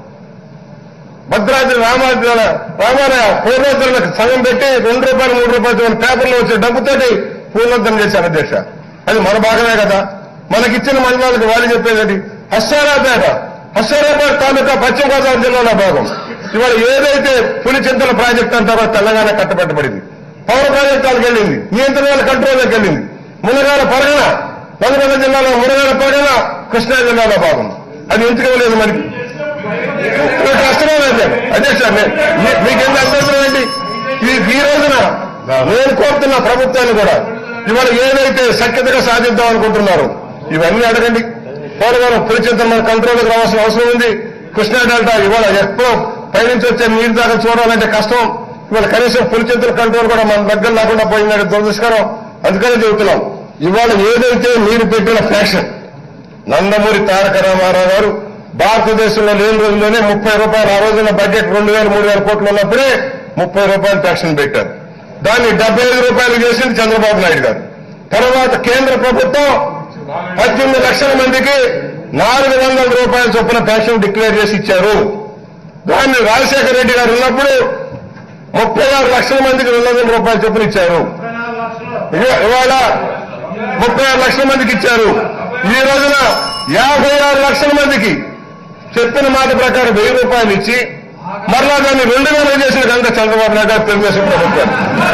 భద్రాద్రి రామాద్రి రామాలయ పూర్ణోద్ధరణకు సంఘం పెట్టి రెండు రూపాయలు మూడు రూపాయలు చొప్పున పేపర్లో వచ్చే డబ్బుతోటి పూర్ణోద్ధరణ చేశారు అధ్యక్ష అది మన భాగమే కదా మనకిచ్చిన మండలాలకు వాళ్ళు చెప్పేది హస్సారాపేట హస్సారాపేట తాలూకా పశ్చిమ గోదావరి జిల్లాలో భాగం ఇవాళ ఏదైతే పులిచింతల ప్రాజెక్ట్ అంటారో తెలంగాణ కట్టబెట్టబడింది పవర్ ప్రాజెక్టులకు వెళ్ళింది నియంత్రణ కంట్రోల్లోకి వెళ్ళింది మునగాల పరగణ నల్గొండ జిల్లాలో మునగాల పరగణ కృష్ణా జిల్లాలో భాగం అది ఎందుకు ఇవ్వలేదు మనకి మీకు కష్టమే లేదు అదే సార్ నే- మీ- మీకెంత అభ్యంతరం ఏంటి ఈ ఈ రోజున నేను కోరుతున్న ప్రభుత్వాన్ని కూడా ఇవాళ ఏదైతే సఖ్యతగా సాధిద్దాం అనుకుంటున్నారు ఇవన్నీ అడగండి పోలవరం పులిచింతన మన కంట్రోల్కి రావాల్సిన అవసరం ఉంది కృష్ణా డెల్టా ఇవాళ ఎప్పుడో పైనుంచి వచ్చే నీరు దాకా చూడాలంటే కష్టం ఇవాళ కనీసం పులిచింతల కంట్రోల్ కూడా మన దగ్గర లేకుండా పోయిందంటే దురదృష్టకరం అందుకనే చెబుతున్నాం ఇవాళ ఏదైతే మీరు పెట్టిన ఫ్యాషన్ నందమూరి తారక రామారావు గారు భారతదేశంలో లేని రోజుల్లోనే ముప్పై రూపాయలు ఆ రోజున బడ్జెట్ రెండు వేల మూడు వేల కోట్లు ఉన్నప్పుడే ముప్పై రూపాయలు ట్యాక్షన్ పెట్టారు దాన్ని డెబ్బై ఐదు రూపాయలు చేసింది చంద్రబాబు నాయుడు గారు తర్వాత కేంద్ర ప్రభుత్వం పద్దెనిమిది లక్షల మందికి నాలుగు వందల రూపాయల చొప్పున పెన్షన్ డిక్లేర్ చేసి ఇచ్చారు దాన్ని రాజశేఖర రెడ్డి గారు ఉన్నప్పుడు ముప్పై ఆరు లక్షల మందికి రెండు వందల రూపాయల చొప్పున ఇచ్చారు ఇవ- ఇవాళ ముప్పై ఆరు లక్షల మందికి ఇచ్చారు ఈ రోజున యాభై ఆరు లక్షల మందికి చెప్పిన మాట ప్రకారం వెయ్యి రూపాయలు ఇచ్చి మరలా దాన్ని రెండు వేలు చేసిన కనుక చంద్రబాబు నాయుడు గారు తెలుగుదేశం ప్రభుత్వం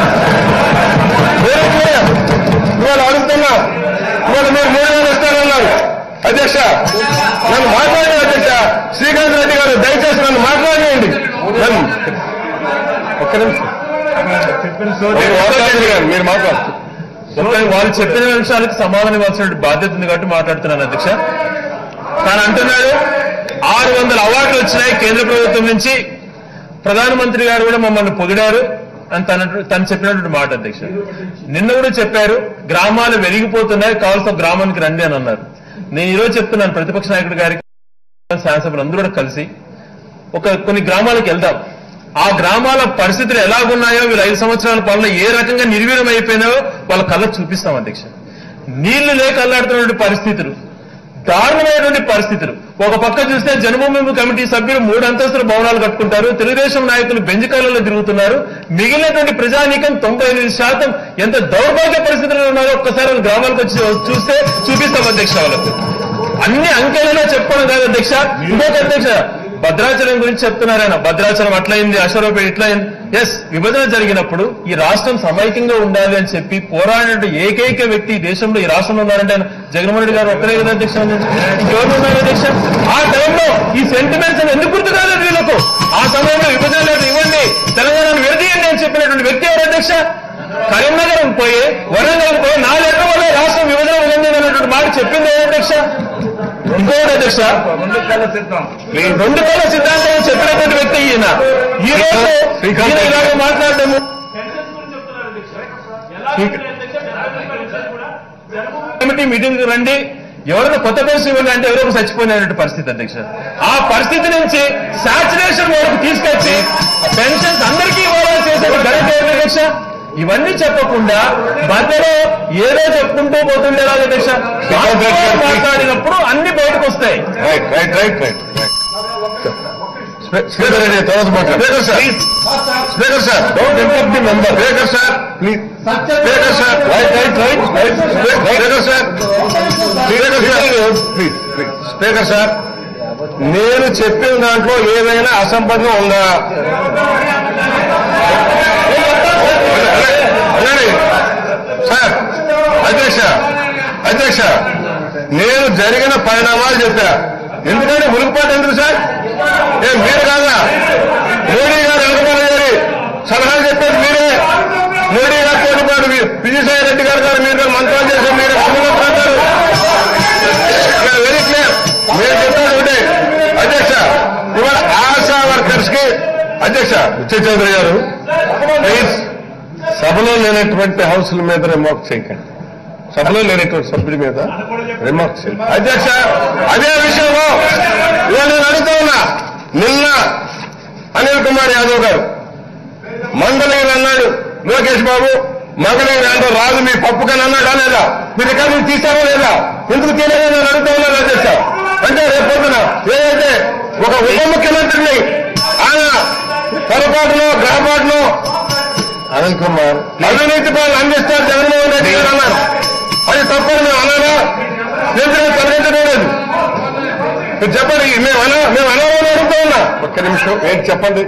వేరే వేరే. ఇవాళ అడుగుతున్నా ఇవాళ మీరు మూడు వేలు ఇస్తారన్నారు అధ్యక్ష నన్ను మాట్లాడే అధ్యక్ష శ్రీకాంత్ రెడ్డి గారు దయచేసి నన్ను మాట్లాడేయండి నన్ను ఒక్క నిమిషం మీరు మాట్లాడండి గారు, మీరు మాట్లాడు చెప్పండి, వాళ్ళు చెప్పిన విషయాలకు సమాధానం ఇవ్వాల్సిన బాధ్యత ఉంది కాబట్టి మాట్లాడుతున్నాను అధ్యక్ష తాను అంటున్నాడు ఆరు వందల అవార్డులు వచ్చినాయి కేంద్ర ప్రభుత్వం నుంచి ప్రధానమంత్రి గారు కూడా మమ్మల్ని పొగిడారు అని తన తను చెప్పినటువంటి మాట అధ్యక్ష నిన్న కూడా చెప్పారు గ్రామాలు వెలిగిపోతున్నాయి కావాల్సిన గ్రామానికి రండి అని అన్నారు నేను ఈరోజు చెప్తున్నాను ప్రతిపక్ష నాయకుడి గారికి శాసనసభ్యులు అందరూ కూడా కలిసి ఒక కొన్ని గ్రామాలకు వెళ్దాం ఆ గ్రామాల పరిస్థితులు ఎలాగున్నాయో వీళ్ళు ఐదు సంవత్సరాల పాలన ఏ రకంగా నిర్వీర్యం అయిపోయినాయో వాళ్ళ కళ్ళకు చూపిస్తాం అధ్యక్ష నీళ్లు లేక అల్లాడుతున్నటువంటి పరిస్థితులు దారుణమైనటువంటి పరిస్థితులు ఒక పక్క చూస్తే జన్మభూమి కమిటీ సభ్యులు మూడు అంతస్తుల భవనాలు కట్టుకుంటారు తెలుగుదేశం నాయకులు బెంజికాలలో తిరుగుతున్నారు మిగిలినటువంటి ప్రజానీకం తొంభై ఎనిమిది శాతం ఎంత దౌర్భాగ్య పరిస్థితుల్లో ఉన్నారో ఒక్కసారి వాళ్ళ గ్రామాలకు వచ్చి చూస్తే చూపిస్తాం అధ్యక్ష వాళ్ళకు అన్ని అంకెలలో చెప్పడం కాదు అధ్యక్ష ఇంకొక అధ్యక్ష భద్రాచలం గురించి చెప్తున్నారు ఆయన భద్రాచలం అట్లయింది అశ్వరావుపేట ఇట్లయింది ఎస్ విభజన జరిగినప్పుడు ఈ రాష్ట్రం సమైక్యంగా ఉండాలి అని చెప్పి పోరాడిన ఏకైక వ్యక్తి ఈ దేశంలో ఈ రాష్ట్రంలో ఉన్నారంటే ఆయన జగన్మోహన్ రెడ్డి గారు ఒక్కరే కదా అధ్యక్ష ఇంకెవరు ఉన్నారు అధ్యక్ష ఆ టైంలో ఈ సెంటిమెంట్స్ ఎందుకు గుర్తు కాలేదు వీళ్ళకు ఆ సమయంలో విభజన లేదు ఇవ్వండి తెలంగాణను విడదీయండి అని చెప్పినటువంటి వ్యక్తి ఎవరు అధ్యక్ష కరీంనగర్ పోయి వరంగల్ పోయి నా లెక్క వల్ల రాష్ట్రం విభజన ఉంది అన్నటువంటి మాట చెప్పింది ఎవరు అధ్యక్ష ఇంకోటి అధ్యక్ష ఈ రెండు కళ సిద్ధాంతం చెప్పినటువంటి వ్యక్తి ఈయన ఈ రోజు ఈయన ఇలాగ మాట్లాడము కమిటీ మీటింగ్ రండి ఎవరైనా కొత్త పెన్షన్ ఇవ్వండి అంటే ఎవరో ఒకరు చచ్చిపోయినటువంటి పరిస్థితి అధ్యక్ష ఆ పరిస్థితి నుంచి సాచురేషన్ వరకు తీసుకొచ్చి పెన్షన్స్ అందరికీ ఇవ్వాలని చేసే ఘనత ఎవరు అధ్యక్ష ఇవన్నీ చెప్పకుండా మధ్యలో ఏదో చెప్పుకుంటూ పోతుండేలా అధ్యక్ష వాస్తవాలు మాట్లాడినప్పుడు అన్ని బయటకు వస్తాయి right right right right speaker Reddy తర్వాత మాట్లాడు speaker sir speaker sir don't interrupt the member speaker sir please speaker sir right right right right speaker sir speaker sir please speaker sir నేను చెప్పిన దాంట్లో ఏదైనా అసంబద్ధం ఉందా వినండి. సార్ అధ్యక్ష అధ్యక్ష నేను జరిగిన పరిణామాలు చెప్పా ఎందుకంటే మురుగుపాటు ఎందుకు సార్ ఏ మీరు కాదా మోడీ గారు వెనుకబడి గారి సలహాలు చెప్పేది మీరే మోడీ గారు తోటిపాటు విజయసాయి రెడ్డి గారు గారు మీరు మంత్రాలు చేసే మీరు మాట్లాడారు వెరీ క్లియర్ మీరు చెప్పేది ఒకటే అధ్యక్ష ఇవాళ ఆశా వర్కర్స్ కి అధ్యక్ష చంద్ర గారు ప్లీజ్ సభలో లేనటువంటి హౌస్ల మీద రిమార్క్ చేయకండి సభలో లేనటువంటి సభ్యుడి మీద రిమార్క్ చేయండి అధ్యక్ష అదే విషయంలో ఇవాళ నేను అడుగుతా ఉన్నా నిన్న అనిల్ కుమార్ యాదవ్ గారు మంగళగిరి అన్నాడు లోకేష్ బాబు మంగళగిరి అంటే రాదు మీ పప్పు కానీ అన్నాడా లేదా మీరు రికార్డు తీసారా లేదా ఎందుకు తీయలేదని నేను అడుగుతా ఉన్నాను అధ్యక్ష అంటే రేపు పొద్దున ఏదైతే ఒక ఉప ముఖ్యమంత్రిని ఆయన పొరపాటులో గ్రహపాటులో అనిల్ కుమార్ అవినీతి పాలన అందిస్తారు జగన్మోహన్ రెడ్డి గారు అన్నారు అది తప్పని మేము అన్నారా ఎందుకు తొలగించడం లేదు మీరు చెప్పండి మేము అనా మేము అనాలని అడుగుతా ఉన్నా ఒక్క నిమిషం ఏంటి చెప్పండి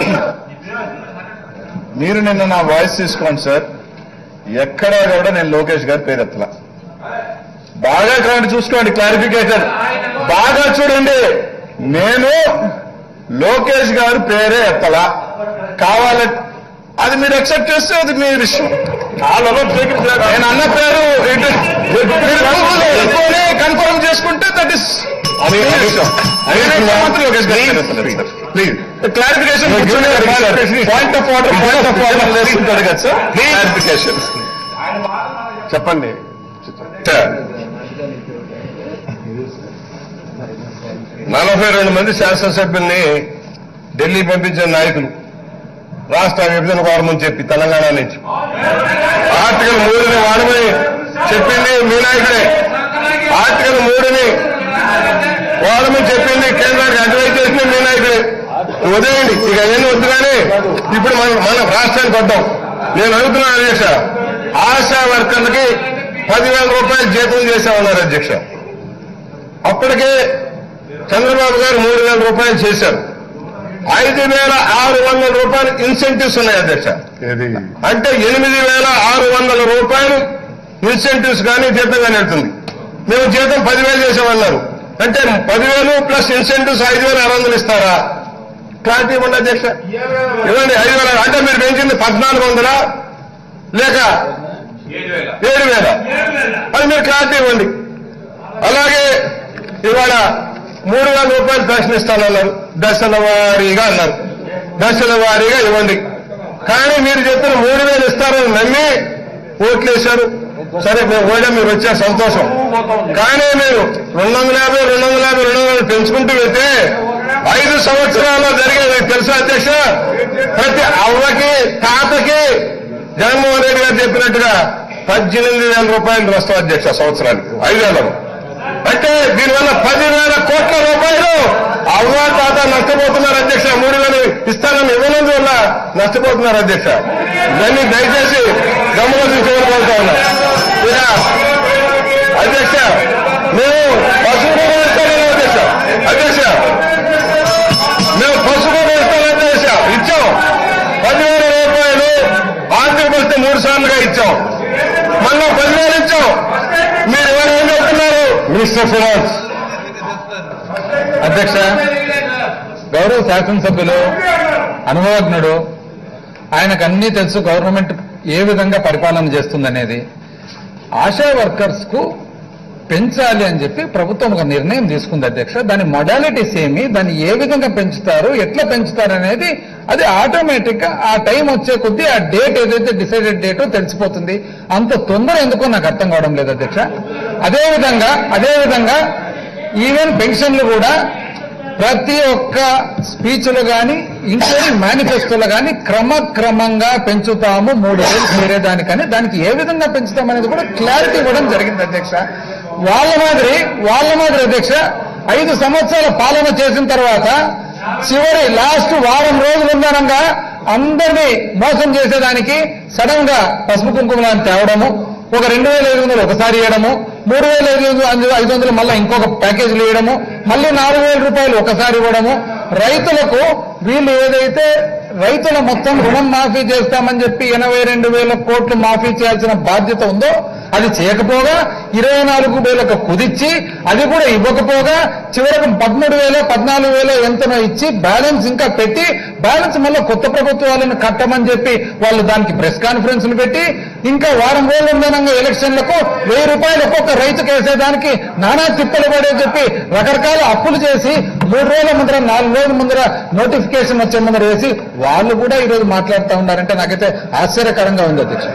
మీరు నిన్న నా వాయిస్ తీసుకోండి సార్ ఎక్కడా కూడా నేను లోకేష్ గారి పేరు ఎత్తలా బాగా ఇక్కడ చూసుకోండి క్లారిఫికేషన్ బాగా చూడండి నేను లోకేష్ గారి పేరే ఎత్తలా కావాలంటే అది మీరు అక్సెప్ట్ చేస్తే అది మీ విషయం నేను అన్న పేరు ఇటు- మీరు కన్ఫర్మ్ చేసుకుంటే దట్ ఇస్ లోకేష్ గారి పేరు ఎత్తలేదు sir. Please clarification point of order point of order వేసుకుంటాడు కదా సార్ క్లారిఫికేషన్ చెప్పండి సార్ నలభై రెండు మంది శాసనసభ్యుల్ని ఢిల్లీ పంపించిన నాయకులు రాష్ట్ర విభజన కోరమని చెప్పి తెలంగాణ నుంచి ఆర్టికల్ మూడుని వాడమని చెప్పింది మీ నాయకుడే ఆర్టికల్ మూడుని వాడమని చెప్పింది కేంద్రానికి అడ్వైజ్ చేసింది మీ నాయకుడే వదిలేయండి ఇక ఏం వద్దు కానీ ఇప్పుడు మనం మన రాష్ట్రానికి వద్దాం నేను అడుగుతున్నాను అధ్యక్ష ఆశా వర్కర్లకి పదివేల రూపాయలు జీతం చేశామన్నారు అధ్యక్ష అప్పటికే చంద్రబాబు గారు మూడు వేల రూపాయలు చేశారు ఐదు వేల ఆరు వందల రూపాయలు ఇన్సెంటివ్స్ ఉన్నాయి అధ్యక్ష అంటే ఎనిమిది వేల ఆరు వందల రూపాయలు ఇన్సెంటివ్స్ కానీ జీతం కానీ వెళ్తుంది మేము జీతం పదివేలు చేసామన్నారు అంటే పదివేలు ప్లస్ ఇన్సెంటివ్స్ ఐదు వేల ఆరు వందలు ఇస్తారా క్లారిటీ ఇవ్వండి అధ్యక్ష ఇవ్వండి ఐదు వేల అంటే మీరు పెంచింది పద్నాలుగు వందలా లేక ఏడు వేల అది మీరు క్లారిటీ ఇవ్వండి అలాగే ఇవాళ మూడు వేల రూపాయలు పెన్షన్ ఇస్తానన్నారు దశల వారీగా అన్నారు దశల వారీగా ఇవ్వండి కానీ మీరు చెప్పిన మూడు వేలు ఇస్తారని నమ్మి ఓట్లేశారు సరే మేము ఓడా మీరు వచ్చారు సంతోషం కానీ మీరు రెండు వందల యాభై రెండు వందల యాభై రెండు వందలు పెంచుకుంటూ వెళ్తే ఐదు సంవత్సరాల్లో జరిగేది తెలుసా అధ్యక్ష ప్రతి అవ్వకి తాతకి జగన్మోహన్ రెడ్డి గారు చెప్పినట్టుగా పద్దెనిమిది వేల రూపాయలు వస్తాం అధ్యక్ష సంవత్సరానికి ఐదేళ్లలో అంటే దీనివల్ల పదివేల కోట్ల రూపాయలు అవ్వ తాత నష్టపోతున్నారు అధ్యక్ష మూడు వేలు ఇస్తానని ఇవ్వనందువల్ల నష్టపోతున్నారు అధ్యక్ష ఇవన్నీ దయచేసి గమనించుకోవాలనుకుంటా ఉన్నా ఇక అధ్యక్ష మేము పశువులు ఇస్తామని అధ్యక్ష అధ్యక్ష మేము పశువులు ఇస్తామని అధ్యక్ష ఇచ్చాం పదివేల రూపాయలు ఆర్థిక పరిస్థితి మూడు సార్లుగా ఇచ్చాం మళ్ళా పదివేలు ఇచ్చాం మీరు ఎవరు ఏం చెప్తున్నారు మినిస్టర్ ఫినాన్స్ అధ్యక్ష గౌరవ శాసనసభ్యులు అనుభవజ్ఞుడు ఆయనకు అన్నీ తెలుసు గవర్నమెంట్ ఏ విధంగా పరిపాలన చేస్తుందనేది ఆశా వర్కర్స్ కు పెంచాలి అని చెప్పి ప్రభుత్వం ఒక నిర్ణయం తీసుకుంది అధ్యక్ష దాని మొడాలిటీస్ ఏమి దాన్ని ఏ విధంగా పెంచుతారు ఎట్లా పెంచుతారు అనేది అది ఆటోమేటిక్ గా ఆ టైం వచ్చే కొద్దీ ఆ డేట్ ఏదైతే డిసైడెడ్ డేటో తెలిసిపోతుంది అంత తొందర ఎందుకో నాకు అర్థం కావడం లేదు అధ్యక్ష అదే విధంగా అదే విధంగా ఈవెన్ పెన్షన్లు కూడా ప్రతి ఒక్క స్పీచ్లు గాని ఇంక్లూడింగ్ మేనిఫెస్టోలో గాని క్రమక్రమంగా పెంచుతాము మూడు వేలు చేరేదానికని దానికి ఏ విధంగా పెంచుతామనేది కూడా క్లారిటీ ఇవ్వడం జరిగింది అధ్యక్ష వాళ్ళ మాదిరి వాళ్ళ మాదిరి అధ్యక్ష ఐదు సంవత్సరాల పాలన చేసిన తర్వాత చివరి లాస్ట్ వారం రోజులు ఉందనంగా అందరినీ మోసం చేసేదానికి సడన్ గా పసుపు కుంకుమలను తేవడము ఒక రెండు వేల ఐదు వందలు ఒకసారి ఇవ్వడము మూడు వేల ఐదు వందలు ఐదు వందలు మళ్ళీ ఇంకొక ప్యాకేజీలు ఇవ్వడము మళ్ళీ నాలుగు వేల రూపాయలు ఒకసారి ఇవ్వడము రైతులకు వీళ్ళు ఏదైతే రైతుల మొత్తం రుణం మాఫీ చేస్తామని చెప్పి ఎనభై రెండు వేల కోట్లు మాఫీ చేయాల్సిన బాధ్యత ఉందో అది చేయకపోగా ఇరవై నాలుగు వేలకు కుదిచ్చి అది కూడా ఇవ్వకపోగా చివరకు పదమూడు వేల పద్నాలుగు వేల ఎంతనో ఇచ్చి బ్యాలెన్స్ ఇంకా పెట్టి బ్యాలెన్స్ మళ్ళీ కొత్త ప్రభుత్వాలను కట్టమని చెప్పి వాళ్ళు దానికి ప్రెస్ కాన్ఫరెన్స్లు పెట్టి ఇంకా వారం రోజులు ఉండనంగా ఎలక్షన్లకు వెయ్యి రూపాయలు ఒక్కొక్క రైతుకు వేసేదానికి నానా తిప్పలు పడే చెప్పి రకరకాల అప్పులు చేసి మూడు రోజుల ముందర నాలుగు రోజుల ముందర నోటిఫికేషన్ వచ్చే ముందర వేసి వాళ్ళు కూడా ఈరోజు మాట్లాడుతూ ఉన్నారంటే నాకైతే ఆశ్చర్యకరంగా ఉంది అధ్యక్ష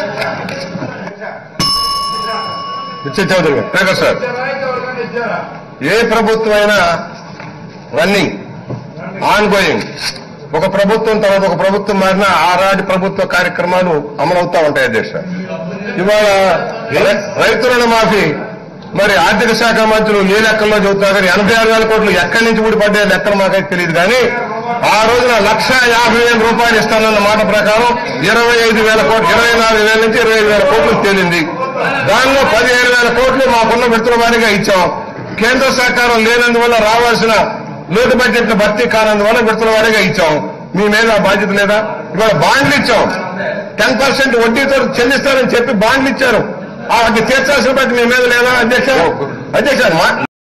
నిత్య చౌదరి గారు ప్రకాష్ సార్ ఏ ప్రభుత్వం అయినా రన్నింగ్ ఆన్ గోయింగ్ ఒక ప్రభుత్వం తర్వాత ఒక ప్రభుత్వం మారినా ఆనాటి ప్రభుత్వ కార్యక్రమాలు అమలవుతా ఉంటాయి అధ్యక్ష ఇవాళ రై- రైతు రుణమాఫీ మరి ఆర్థిక శాఖ మంత్రులు ఏ లెక్కల్లో చెబుతున్నారు కానీ ఎనభై ఆరు వేల కోట్లు ఎక్కడి నుంచి ఊడిపడ్డే లెక్కలు మాకైతే తెలియదు కానీ ఆ రోజున లక్ష యాభై వేల రూపాయలు ఇస్తానన్న మాట ప్రకారం ఇరవై ఐదు వేల కోట్లు ఇరవై నాలుగు వేల నుంచి ఇరవై ఐదు వేల కోట్లు తేలింది దానిలో పదిహేను వేల కోట్లు మాకున్న విడతల వారీగా ఇచ్చాం కేంద్ర సహకారం లేనందువల్ల రావాల్సిన లోటు బడ్జెట్ భర్తీ కానందువల్ల విడతల వారీగా ఇచ్చాం మీ మీద ఆ బాధ్యత లేదా ఇవాళ బాండ్లు ఇచ్చాం టెన్ పర్సెంట్ వడ్డీతో చెల్లిస్తారని చెప్పి బాండ్లు ఇచ్చారు ఆ వడ్డీ తీర్చాల్సిన బట్టి మీ మీద లేదా అధ్యక్ష అధ్యక్ష మా-